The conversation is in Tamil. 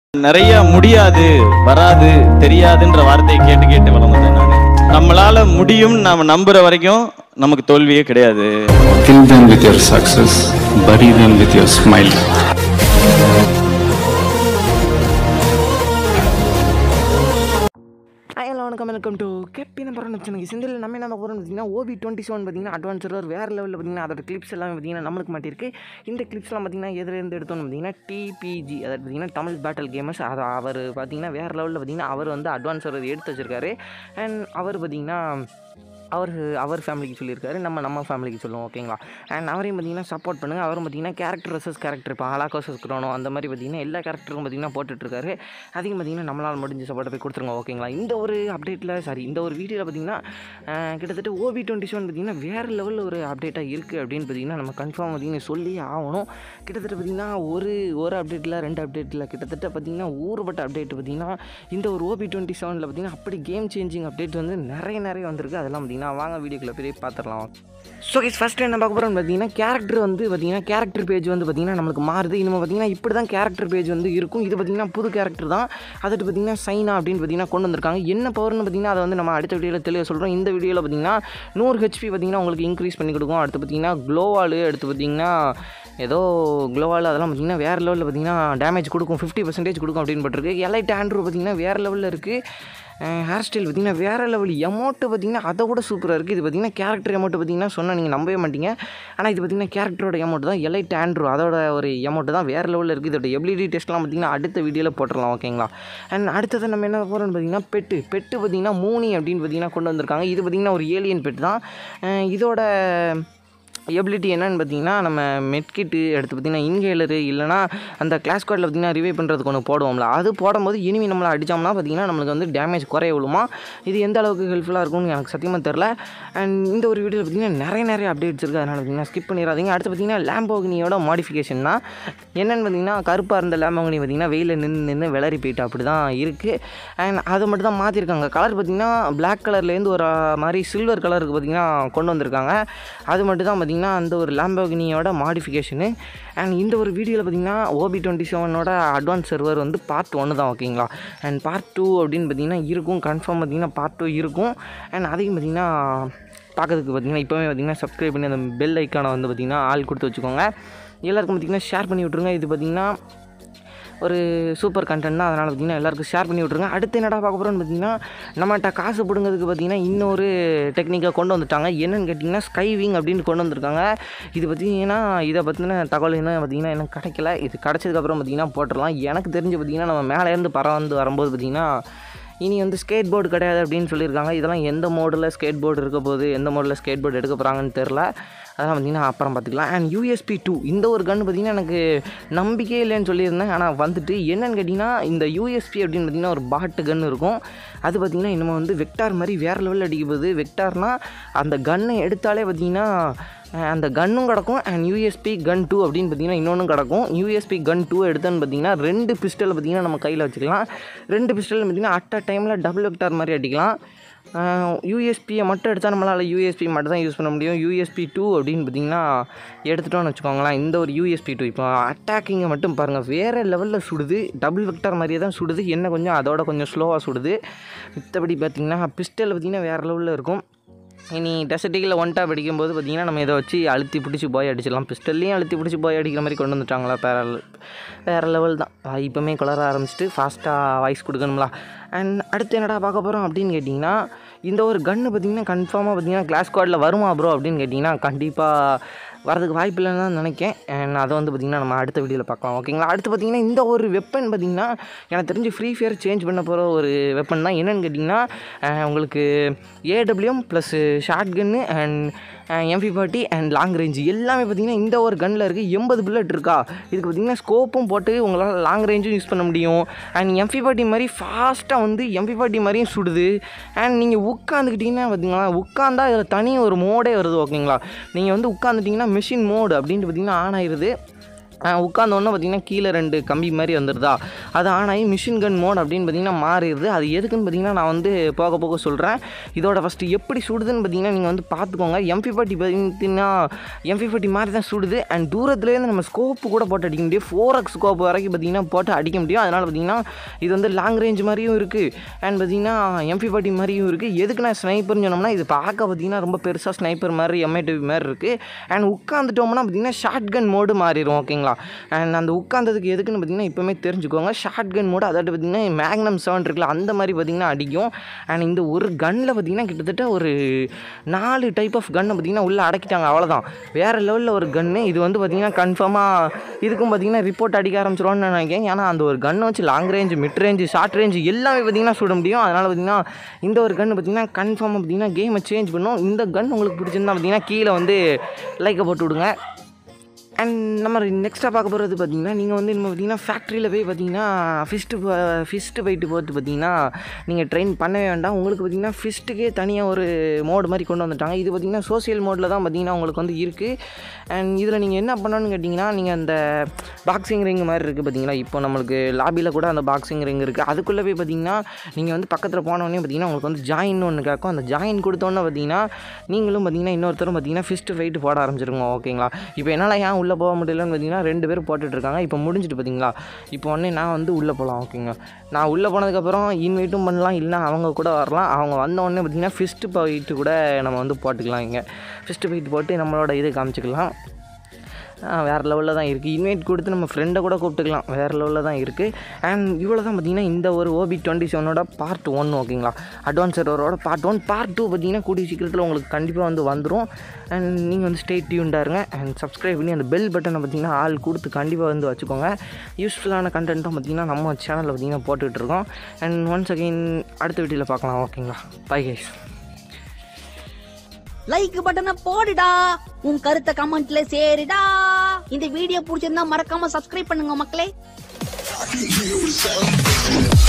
நிறைய முடியாது வராது தெரியாதுன்ற வார்த்தையை கேட்டு கேட்டு வளர்ந்தேன் நான் நம்மளால முடியும் நாம நம்புற வரைக்கும் நமக்கு தோல்வியே கிடையாது Kill them with your success, bury them with your smile. Hello வணக்கம் வெல்கம் டு கேப்பி நம்பர் சேனல் சிந்தில் நம்ம என்ன போகிறோம் பார்த்தீங்கன்னா ஓபி டுவெண்ட்டி செவன் பார்த்தீங்கன்னா அட்வான்ஸ் சர்வர் வேறு லெவலில் பார்த்தீங்கன்னா அதோட கிளிப்ஸ் எல்லாம் பார்த்தீங்கன்னா நம்மளுக்கு மாட்டிருக்கு இந்த கிளிப்ஸ்லாம் பார்த்தீங்கன்னா எதுலேருந்து எடுத்தோம்னு பார்த்தீங்கன்னா டிபிஜி அதாவது பார்த்தீங்கன்னா தமிழ் பேட்டல் கேமர்ஸ் அது அவர் பார்த்தீங்கன்னா வேறு லெவலில் பார்த்தீங்கன்னா அவர் வந்து அட்வான்ஸ் சர்வர் எடுத்து வச்சிருக்காரு அண்ட் அவர் பார்த்தீங்கன்னா அவர் அவர் ஃபேமிலிக்கு சொல்லியிருக்காரு நம்ம நம்ம ஃபேமிலிக்கு சொல்லுவோம் ஓகேங்களா அண்ட் அவரையும் பார்த்தீங்கன்னா சப்போர்ட் பண்ணுங்கள் அவரும் பார்த்தீங்கன்னா கேரக்டர் வர்சஸ் கேரக்டர் இப்போ ஹலாக் வர்சஸ் க்ரோனோ அந்த மாதிரி பார்த்தீங்கன்னா எல்லா கேரக்டருக்கும் பார்த்தீங்கன்னா போட்டுட்ருக்காரு அதையும் பார்த்தீங்கன்னா நம்மளால் முடிஞ்ச சப்போர்ட்டை போய் கொடுத்துருங்க ஓகேங்களா இந்த ஒரு அப்டேட்டில் சாரி இந்த ஒரு வீடியோவில் பார்த்தீங்கன்னா அஹ், கிட்டத்தட்ட ஓபி டுவெண்ட்டி செவன் பார்த்தீங்கன்னா வேறு லெவலில் ஒரு அப்டேட்டாக இருக்குது அப்படின்னு பார்த்தீங்கன்னா நம்ம கன்ஃபார்ம் பார்த்தீங்கன்னா சொல்லி ஆகணும் கிட்டத்தட்ட பார்த்தீங்கன்னா ஒரு ஒரு அப்டேட்டில் ரெண்டு அப்டேட்டில் கிட்டத்தட்ட பார்த்தீங்கன்னா ஊறுபட்ட அப்டேட் பார்த்தீங்கன்னா இந்த ஒரு ஓபி டுவெண்ட்டி செவனில் பார்த்தீங்கன்னா அப்படி கேம் சேஞ்சிங் அப்டேட் வந்து நிறைய நிறைய வந்திருக்கு அதெல்லாம் பார்த்தீங்கன்னா வாங்க வீடியோக்குள்ள போய் பார்த்துடலாம் ஸோ கைஸ் ஃபஸ்ட்டு என்ன பார்க்க போகிறோம்னு பார்த்தீங்கன்னா கேரக்டர் வந்து பார்த்தீங்கன்னா கேரக்டர் பேஜ் வந்து பார்த்தீங்கன்னா நம்மளுக்கு மாறுது இனிமேல் பார்த்தீங்கன்னா இப்படி தான் கேரக்டர் பேஜ் வந்து இருக்கும் இது பார்த்தீங்கன்னா புது கேரக்டர் தான் அதுட்டு பார்த்தீங்கன்னா சைனா அப்படின்னு பார்த்தீங்கன்னா கொண்டு வந்திருக்காங்க என்ன பவர்னு பார்த்தீங்கன்னா அதை வந்து நம்ம அடுத்த வீடியோவில் தெளிவாக சொல்கிறோம் இந்த வீடியோவில் பார்த்தீங்கன்னா நூறு ஹெச்பி பார்த்தீங்கன்னா உங்களுக்கு இன்க்ரீஸ் பண்ணி கொடுக்கும் அடுத்து பார்த்தீங்கன்னா க்ளோவால் அடுத்து பார்த்தீங்கன்னா ஏதோ க்ளோவால் அதெல்லாம் பார்த்தீங்கன்னா வேறு லெவலில் பார்த்தீங்கன்னா டேமேஜ் கொடுக்கும் ஃபிஃப்டி பர்சன்டேஜ் கொடுக்கும் அப்படின்னு பட்டிருக்கு எலைட் ஆண்ட்ரூ பார்த்தீங்கன்னா வேறு லெவலில் இருக்குது ஹேர் ஸ்டைல் பார்த்தீங்கன்னா வேறு லெவல் எமௌண்ட்டு பார்த்தீங்கன்னா அதை கூட சூப்பராக இருக்குது இது பார்த்தீங்கன்னா கேரக்டர் எமௌண்ட் பார்த்தீங்கன்னா சொன்னால் நீங்கள் நம்பவே மாட்டீங்க ஆனால் இது பார்த்தீங்கன்னா கேரக்டரோட எமௌண்ட் தான் எலைட் ஆண்ட்ரூ அதோட ஒரு எமௌண்ட் தான் வேறு லெவலில் இருக்குது இதோட எபிலிட்டி டெஸ்ட்லாம் பார்த்தீங்கன்னா அடுத்த வீடியோவில் போட்டுடலாம் ஓகேங்களா அண்ட் அடுத்தது நம்ம என்ன போகிறோம்னு பார்த்தீங்கன்னா பெட்டு பெட்டு பார்த்தீங்கன்னா மூனி அப்படின்னு பார்த்தீங்கன்னா கொண்டு வந்திருக்காங்க இது பார்த்தீங்கன்னா ஒரு ஏலியன் பெட் தான் அஹ் இதோட எபிலிட்டி என்னன்னு பார்த்தீங்கன்னா நம்ம மெட்கிட்டு எடுத்து பார்த்தீங்கன்னா இன்ஹேலரு இல்லைனா அந்த கிளாஸ் கார்டில் பார்த்தீங்கன்னா ரிவைவ் பண்ணுறதுக்கு ஒன்று போடுவோம்ல அது போடும்போது இனிமே நம்மளை அடித்தோம்னா பார்த்தீங்கன்னா நம்மளுக்கு வந்து டேமேஜ் குறைய விழுமா இது எந்த அளவுக்கு ஹெல்ப்ஃபுல்லாக இருக்கும்னு எனக்கு சத்தியமாக தெரில அண்ட் இந்த ஒரு வீடியோவில் பார்த்தீங்கன்னா நிறைய நிறைய அப்டேட்ஸ் இருக்குது அதனால் பார்த்தீங்கன்னா ஸ்கிப் பண்ணிடாதீங்க அடுத்து பார்த்தீங்கன்னா லேம்போகினியோட மாடிஃபிகேஷன் தான் என்னென்னு பார்த்தீங்கன்னா கருப்பாக இருந்த லேம்போகினி பார்த்தீங்கன்னா வெயிலில் நின்று நின்று விளறி போயிட்டு அப்படி தான் இருக்குது அண்ட் அதை மட்டும் தான் மாற்றிருக்காங்க கலர் பார்த்தீங்கன்னா பிளாக் கலர்லேருந்து ஒரு மாதிரி சில்வர் கலருக்கு பார்த்தீங்கன்னா கொண்டு வந்திருக்காங்க அது மட்டும் தான் பார்த்தீங்கன்னா அந்த ஒரு லேம்போகினியோட மாடிஃபிகேஷனு அண்ட் இந்த ஒரு வீடியோவில் பார்த்தீங்கன்னா ஓபி டுவெண்ட்டி செவனோட அட்வான்ஸ் சர்வர் வந்து பார்ட் ஒன்று தான் ஓகேங்களா அண்ட் பார்ட் டூ அப்படின்னு பார்த்தீங்கன்னா இருக்கும் கன்ஃபார்ம் பார்த்தீங்கன்னா பார்ட் டூ இருக்கும் அண்ட் அதையும் பார்த்தீங்கன்னா பார்க்கறதுக்கு பார்த்தீங்கன்னா இப்போவே பார்த்தீங்கன்னா சப்ஸ்கிரைப் பண்ணி அந்த பெல் ஐக்கானை வந்து பார்த்தீங்கன்னா ஆள் கொடுத்து வச்சுக்கோங்க எல்லாருக்கும் பார்த்தீங்கன்னா ஷேர் பண்ணி விட்ருங்க இது பார்த்தீங்கன்னா ஒரு சூப்பர் கண்டென்ட் தான் அதனால் பார்த்தீங்கன்னா எல்லாருக்கும் ஷேர் பண்ணி விட்ருங்க அடுத்து என்னடா பார்க்க போகிறோம்னு பார்த்தீங்கன்னா நம்மகிட்ட காசு பிடுங்கிறதுக்கு பார்த்தீங்கன்னா இன்னொரு டெக்னிக்கை கொண்டு வந்துட்டாங்க என்னன்னு கேட்டிங்கன்னா ஸ்கைவிங் அப்படின்னு கொண்டு வந்திருக்காங்க இது பார்த்தீங்கன்னா இதை பற்றின தகவல் என்ன பார்த்தீங்கன்னா எனக்கு கிடைக்கல இது கிடச்சதுக்கப்புறம் பார்த்தீங்கன்னா போட்டுடலாம் எனக்கு தெரிஞ்சு பார்த்தீங்கன்னா நம்ம மேலேருந்து பறந்து வரும்போது பார்த்தீங்கன்னா இனி வந்து ஸ்கேட் போர்டு கிடையாது அப்படின்னு சொல்லியிருக்காங்க இதெல்லாம் எந்த மோடில் ஸ்கேட் போர்டு இருக்க போகுது எந்த மோடில் ஸ்கேட் போர்டு எடுக்க போகிறாங்கன்னு தெரில அதெல்லாம் பார்த்தீங்கன்னா அப்புறம் பார்த்துக்கலாம் அண்ட் யூஎஸ்பி டூ இந்த ஒரு கன் பார்த்தீங்கன்னா எனக்கு நம்பிக்கையே இல்லைன்னு சொல்லியிருந்தேன் ஆனால் வந்துட்டு என்னன்னு கேட்டிங்கன்னா இந்த யூஎஸ்பி அப்படின்னு பார்த்தீங்கன்னா ஒரு பாட்டு கன் இருக்கும் அது பார்த்தீங்கன்னா இன்னமும் வந்து வெக்டார் மாதிரி வேறு லெவலில் அடிக்க போகுது வெக்டார்னால் அந்த கன்னை எடுத்தாலே பார்த்தீங்கன்னா அஹ் அந்த கன்னும் கிடக்கும் அண்ட் யூஎஸ்பி கன் டூ அப்படின்னு பார்த்தீங்கன்னா இன்னொன்றும் கிடக்கும் யூஎஸ்பி கன் டூ எடுத்தோன்னு பார்த்தீங்கன்னா ரெண்டு பிஸ்டல் பார்த்தீங்கன்னா நம்ம கையில் வச்சுக்கலாம் ரெண்டு பிஸ்டல் பார்த்தீங்கன்னா அட் அ டைமில் டபுள் வெக்டார் மாதிரி அடிக்கலாம் யூஎஸ்பியை மட்டும் எடுத்தால் நம்மளால் யூஎஸ்பி மட்டும் தான் யூஸ் பண்ண முடியும் யூஎஸ்பி டூ அப்படின்னு பார்த்தீங்கன்னா எடுத்துட்டோம்னு வச்சுக்கோங்களேன் இந்த ஒரு யூஎஸ்பி டூ இப்போ அட்டாக்கிங்கை மட்டும் பாருங்கள் வேறு லெவலில் சுடுது டபுள் வெக்டார் மாதிரியே தான் சுடுது என்ன கொஞ்சம் அதோட கொஞ்சம் ஸ்லோவாக சுடுது மித்தபடி பார்த்தீங்கன்னா பிஸ்டல் பார்த்தீங்கன்னா வேறு லெவலில் இருக்கும் இனி டெசர்ட்டிக்கில் ஒன் டாப் அடிக்கும்போது பார்த்தீங்கன்னா நம்ம இதை வச்சு அழுத்தி பிடிச்சி போய் அடிச்சிடலாம் பிஸ்டல்லையும் அழுத்தி பிடிச்சி போய் அடிக்கிற மாதிரி கொண்டு வந்துட்டாங்களா வேற வேறு லெவல் தான் இப்போமே குளர ஆரம்பிச்சிட்டு ஃபாஸ்ட்டாக வாய்ஸ் கொடுக்கணும்ல அண்ட் அடுத்து என்னடா பார்க்க போகிறோம் அப்படின்னு கேட்டிங்கன்னா இந்த ஒரு கன்று பார்த்தீங்கன்னா கன்ஃபார்மாக பார்த்தீங்கன்னா கிளாஸ் கார்டில் வருமா ப்ரோ அப்படின்னு கேட்டிங்கன்னா கண்டிப்பாக வரதுக்கு வாய்ப்பு இல்லைன்னு தான் நினைக்கேன் அண்ட் அதை வந்து பார்த்திங்கன்னா நம்ம அடுத்த வீடியோவில் பார்க்கலாம் ஓகேங்களா அடுத்து பார்த்திங்கன்னா இந்த ஒரு வெப்பன் பார்த்திங்கன்னா எனக்கு தெரிஞ்சு ஃப்ரீ ஃபயர் சேஞ்ச் பண்ண போகிற ஒரு வெப்பன் தான் என்னென்னு கேட்டிங்கன்னா அஹ், உங்களுக்கு AWM plus short gun and MP forty and long range எல்லாமே பார்த்திங்கன்னா இந்த ஒரு கன்னில் இருக்குது எண்பது புல்லட் இருக்கா இதுக்கு பார்த்திங்கன்னா ஸ்கோப்பும் போட்டு உங்களால் லாங் ரேஞ்சும் யூஸ் பண்ண முடியும் அண்ட் எம்பி ஃபார்ட்டி மாதிரி ஃபாஸ்ட்டாக வந்து எம்பி ஃபார்ட்டி மாதிரியும் சுடுது அண்ட் நீங்கள் உட்காந்துக்கிட்டிங்கன்னா பார்த்தீங்களா உட்காந்தா இதில் தனி ஒரு மோடே வருது ஓகேங்களா நீங்கள் வந்து உட்காந்துட்டிங்கன்னா மிஷின் மோடு அப்படின்ட்டு பார்த்தீங்கன்னா ஆன் ஆயிடுது உட்காந்தோன்னே பார்த்தீங்கன்னா கீழே ரெண்டு கம்பி மாதிரி வந்துடுதா அது ஆனாயி மிஷின் கன் மோட் அப்படின்னு பார்த்தீங்கன்னா மாறிடுது அது எதுக்குன்னு பார்த்தீங்கன்னா நான் வந்து போக போக சொல்கிறேன் இதோட ஃபஸ்ட்டு எப்படி சுடுதுன்னு பார்த்தீங்கன்னா நீங்கள் வந்து பார்த்துக்கோங்க எம்பி ஃபார்ட்டி பார்த்தீங்கன்னா எம்பி ஃபார்ட்டி மாதிரி தான் சுடுது அண்ட் தூரத்துலேருந்து நம்ம ஸ்கோப்பு கூட போட்டு அடிக்க முடியும் ஃபோர் எக்ஸ் ஸ்கோப் வரைக்கும் பார்த்தீங்கன்னா போட்டு அடிக்க முடியும் அதனால் பார்த்தீங்கன்னா இது வந்து லாங் ரேஞ்ச் மாதிரியும் இருக்குது அண்ட் பார்த்தீங்கன்னா எம்பி ஃபார்ட்டி மாதிரியும் இருக்குது எதுக்கு நான் ஸ்னைப்பர்னு சொன்னோம்னா இது பார்க்க பார்த்தீங்கன்னா ரொம்ப பெருசாக ஸ்னைப்பர் மாதிரி எம்ஐடிவி மாதிரி இருக்குது அண்ட் உட்காந்துட்டோம்னா பார்த்தீங்கன்னா ஷார்ட் கன் மோடு மாறிடும் ஓகேங்களா அண்ட் அந்த உட்காந்ததுக்கு எதுக்குன்னு பார்த்தீங்கன்னா இப்போவுமே தெரிஞ்சுக்கோங்க ஷார்ட் கன் மோடு அதாவது பார்த்தீங்கன்னா மேக்னம் செவன் இருக்குல்ல அந்த மாதிரி பார்த்தீங்கன்னா அடிக்கும் அண்ட் இந்த ஒரு கன்னில் பார்த்தீங்கன்னா கிட்டத்தட்ட ஒரு நாலு டைப் ஆஃப் கன்னை பார்த்தீங்கன்னா உள்ளே அடக்கிட்டாங்க அவ்வளோதான் வேறு லெவலில் ஒரு கன்று இது வந்து பார்த்தீங்கன்னா கன்ஃபார்மாக இதுக்கும் பார்த்தீங்கன்னா ரிப்போர்ட் அடிக்க ஆரம்பிச்சிருவோன்னு நினைக்கிறேன் ஏன்னா அந்த ஒரு கன்னை வச்சு long range mid range short range எல்லாமே பார்த்தீங்கன்னா சுட முடியும் அதனால் பார்த்தீங்கன்னா இந்த ஒரு கன்று பார்த்தீங்கன்னா கன்ஃபார்மாக பார்த்தீங்கன்னா கேமை சேஞ்ச் பண்ணும் இந்த கன் உங்களுக்கு பிடிச்சிருந்தா பார்த்தீங்கன்னா கீழே வந்து லைக்கை போட்டு விடுங்க அண்ட் நம்ம நெக்ஸ்ட்டாக பார்க்க போகிறது பார்த்தீங்கன்னா நீங்கள் வந்து நம்ம பார்த்தீங்கன்னா ஃபேக்ட்ரியில் போய் பார்த்தீங்கன்னா ஃபிஸ்ட்டு ஃபிஸ்ட்டு போயிட்டு போட்டு பார்த்தீங்கன்னா நீங்கள் ட்ரெயின் பண்ணவே வேண்டாம் உங்களுக்கு பார்த்தீங்கன்னா ஃபிஸ்ட்டுக்கே தனியாக ஒரு மோடு மாதிரி கொண்டு வந்துட்டாங்க இது பார்த்தீங்கன்னா சோசியல் மோடில் தான் பார்த்தீங்கன்னா உங்களுக்கு வந்து இருக்குது அண்ட் இதில் நீங்கள் என்ன பண்ணணும்னு கேட்டிங்கன்னா நீங்கள் அந்த பாக்ஸிங் ரிங் மாதிரி இருக்குது பார்த்தீங்களா இப்போ நம்மளுக்கு லாபியில் கூட அந்த பாக்ஸிங் ரிங் இருக்குது அதுக்குள்ளே போய் பார்த்தீங்கன்னா நீங்கள் வந்து பக்கத்தில் போனோடனே பார்த்தீங்கன்னா உங்களுக்கு வந்து ஜாயின் ஒன்று கேட்கும் அந்த ஜாயின் கொடுத்தோன்னே பார்த்தீங்கன்னா நீங்களும் பார்த்தீங்கன்னா இன்னொருத்தரும் பார்த்தீங்கன்னா ஃபிஸ்ட்டு ஃபைட்டு போட ஆரம்பிச்சிருங்க ஓகேங்களா இப்போ என்னால் ஏன் உள்ளே போக முடியலன்னு பார்த்தீங்கன்னா ரெண்டு பேர் போட்டுட்டு இருக்காங்க இப்போ முடிஞ்சிட்டு பார்த்தீங்களா இப்போ உடனே நான் வந்து உள்ளே போகலாம் ஓகேங்க நான் உள்ளே போனதுக்கப்புறம் இன்வைட்டும் பண்ணலாம் இல்லைனா அவங்க கூட வரலாம் அவங்க வந்த உடனே பார்த்தீங்கன்னா ஃபிஸ்ட்டு ஃபைட்டு கூட நம்ம வந்து போட்டுக்கலாம் இங்கே ஃபிஸ்ட்டு ஃபைட்டு போட்டு நம்மளோட இது காமிச்சிக்கலாம் வேறு லெவலில் தான் இருக்குது இன்வைட் கொடுத்து நம்ம ஃப்ரெண்டை கூட கூப்பிட்டுக்கலாம் வேறு லெவலில் தான் இருக்குது அண்ட் இவ்வளோ தான் பார்த்தீங்கன்னா இந்த ஒரு ஓபி டுவெண்ட்டி செவனோட பார்ட் ஒன் ஓகேங்களா அட்வான்ஸ் சர்வரோட பார்ட் ஒன் பார்ட் டூ பார்த்தீங்கன்னா கூடிய சீக்கிரத்தில் உங்களுக்கு கண்டிப்பாக வந்து வந்துடும் அண்ட் நீங்கள் வந்து ஸ்டே டியூண்டாக இருங்க அண்ட் சப்ஸ்கிரைப் பண்ணி அந்த பெல் பட்டனை பார்த்தீங்கன்னா ஆள் கொடுத்து கண்டிப்பாக வந்து வச்சுக்கோங்க யூஸ்ஃபுல்லான கண்டென்ட்டும் பார்த்தீங்கன்னா நம்ம சேனலில் பார்த்தீங்கன்னா போட்டுக்கிட்டு இருக்கோம் அண்ட் ஒன்ஸ் அகைன் அடுத்த வீடியோவில் பார்க்கலாம் ஓகேங்களா பை கைஸ் லைக் பட்டனை போடுடா உன் கருத்தை கமெண்ட்ல சேருடா இந்த வீடியோ பிடிச்சிருந்தா மறக்காம சப்ஸ்கிரைப் பண்ணுங்க மக்களே